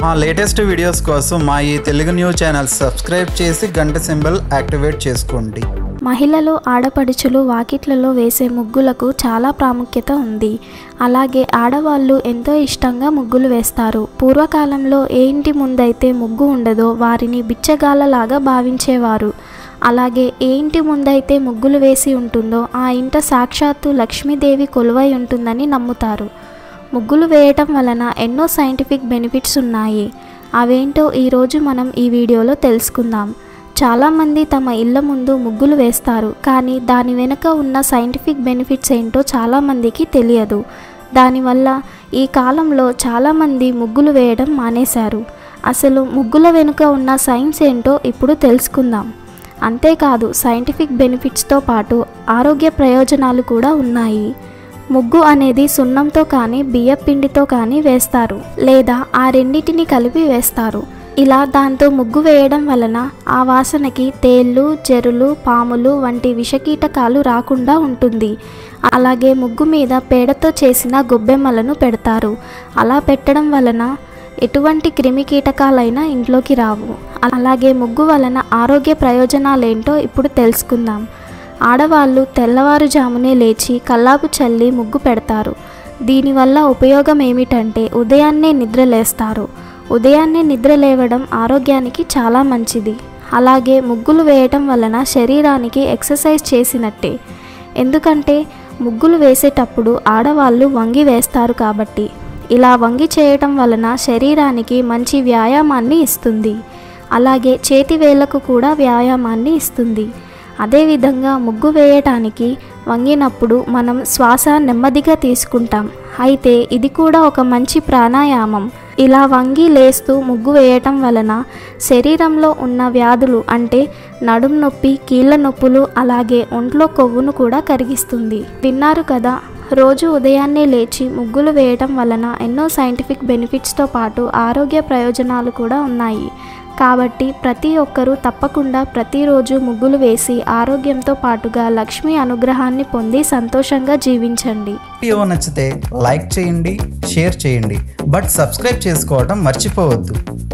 మా latest videos కోసం మా ఈ తెలుగు న్యూస్ ఛానల్ సబ్స్క్రైబ్ చేసి గంట సింబల్ యాక్టివేట్ చేసుకోండి మహిళలు ఆడపడుచులు వాకిట్లలో వేసే ముగ్గులకు చాలా ప్రాముఖ్యత ఉంది అలాగే ఆడవాళ్ళు ఎంతో ఇష్టంగా ముగ్గులు వేస్తారు పూర్వకాలంలో ఏ ఇంటి ముందైతే ముగ్గు ఉండదో వారిని బిచ్చగాళ్ళలాగా భావించేవారు అలాగే ఏ ఇంటి ముందైతే ముగ్గులు వేసి ఉంటుందో ఆ ఇంట సాక్షాత్తు లక్ష్మీదేవి కొలువై ఉంటుందని నమ్ముతారు ముగ్గులు వేయటం వలన ఎన్నో సైంటిఫిక్ బెనిఫిట్స్ ఉన్నాయి అవేంటో ఈరోజు మనం ఈ వీడియోలో తెలుసుకుందాం చాలామంది తమ ఇళ్ళ ముందు ముగ్గులు వేస్తారు కానీ దాని వెనుక ఉన్న సైంటిఫిక్ బెనిఫిట్స్ ఏంటో చాలామందికి తెలియదు దానివల్ల ఈ కాలంలో చాలామంది ముగ్గులు వేయడం మానేశారు అసలు ముగ్గుల వెనుక ఉన్న సైన్స్ ఏంటో ఇప్పుడు తెలుసుకుందాం అంతేకాదు సైంటిఫిక్ బెనిఫిట్స్తో పాటు ఆరోగ్య ప్రయోజనాలు కూడా ఉన్నాయి ముగ్గు అనేది సున్నంతో కానీ బియ్యపిండితో కానీ వేస్తారు లేదా ఆ రెండింటిని కలిపి వేస్తారు ఇలా దాంతో ముగ్గు వేయడం వలన ఆ వాసనకి తేళ్ళు చెరులు పాములు వంటి విషకీటకాలు రాకుండా ఉంటుంది అలాగే ముగ్గు మీద పేడతో చేసిన గొబ్బెమ్మలను పెడతారు అలా పెట్టడం వలన ఎటువంటి క్రిమి కీటకాలైనా ఇంట్లోకి రావు అలాగే ముగ్గు వలన ఆరోగ్య ప్రయోజనాలేంటో ఇప్పుడు తెలుసుకుందాం ఆడవాళ్ళు తెల్లవారుజామునే లేచి కల్లాపు చల్లి ముగ్గు పెడతారు దీనివల్ల ఉపయోగం ఏమిటంటే ఉదయాన్నే నిద్ర లేస్తారు ఉదయాన్నే నిద్ర లేవడం ఆరోగ్యానికి చాలా మంచిది అలాగే ముగ్గులు వేయటం వలన శరీరానికి ఎక్సర్సైజ్ చేసినట్టే ఎందుకంటే ముగ్గులు వేసేటప్పుడు ఆడవాళ్ళు వంగి వేస్తారు కాబట్టి ఇలా వంగి చేయటం వలన శరీరానికి మంచి వ్యాయామాన్ని ఇస్తుంది అలాగే చేతి వేళ్లకు కూడా వ్యాయామాన్ని ఇస్తుంది అదేవిధంగా ముగ్గు వేయటానికి వంగినప్పుడు మనం శ్వాస నెమ్మదిగా తీసుకుంటాం అయితే ఇది కూడా ఒక మంచి ప్రాణాయామం ఇలా వంగి లేస్తూ ముగ్గు వేయటం వలన శరీరంలో ఉన్న వ్యాధులు అంటే నడుం నొప్పి కీళ్ళ నొప్పులు అలాగే ఒంట్లో కొవ్వును కూడా కరిగిస్తుంది విన్నారు కదా రోజు ఉదయాన్నే లేచి ముగ్గులు వేయటం వలన ఎన్నో సైంటిఫిక్ బెనిఫిట్స్తో పాటు ఆరోగ్య ప్రయోజనాలు కూడా ఉన్నాయి కాబట్టి ప్రతి ఒక్కరూ తప్పకుండా ప్రతిరోజు ముగ్గులు వేసి ఆరోగ్యంతో పాటుగా లక్ష్మి అనుగ్రహాన్ని పొంది సంతోషంగా జీవించండి వీడియో నచ్చితే లైక్ చేయండి షేర్ చేయండి బట్ సబ్స్క్రైబ్ చేసుకోవడం మర్చిపోవద్దు